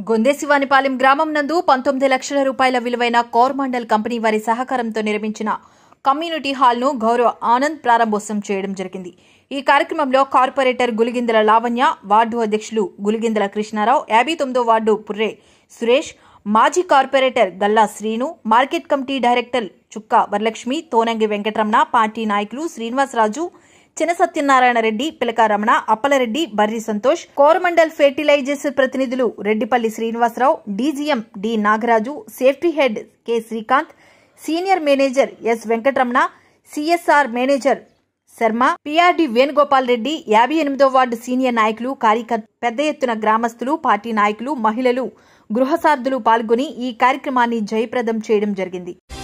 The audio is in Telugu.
గొందేశివానిపాలెం గ్రామం నందు పంతొమ్మిది లక్షల రూపాయల విలువైన కోర్మండల్ కంపెనీ వారి సహకారంతో నిర్మించిన కమ్యూనిటీ హాల్ను గౌరవ ఆనంద్ ప్రారంభోత్సవం చేయడం జరిగింది ఈ కార్యక్రమంలో కార్పొరేటర్ గులిగిందల లావణ్య వార్డు అధ్యక్షులు గులిగిందల కృష్ణారావు యాభై తొమ్మిదో వార్డు పుర్రే సురేష్ మాజీ corporator Galla Srinu market committee director Chukka Varalakshmi తోనంగి Venkataramana party నాయకులు శ్రీనివాసరాజు చిన సత్యనారాయణ రెడ్డి పిలక రమణ అప్పలరెడ్డి బర్రి సంతోష్ కోరమండల్ ఫెర్టిలైజర్స్ ప్రతినిధులు Reddipalli Srinivasarao DGM D Nagaraju safety head K Srikanth senior manager S Venkataramana CSR manager Sharma PRD Venugopal Reddy యాభై ఎనిమిదో వార్డు సీనియర్ నాయకులు కార్యకర్త పెద్ద ఎత్తున గ్రామస్తులు పార్టీ నాయకులు మహిళలు గృహసార్థులు పాల్గొని ఈ కార్యక్రమాన్ని జయప్రదం చేయడం జరిగింది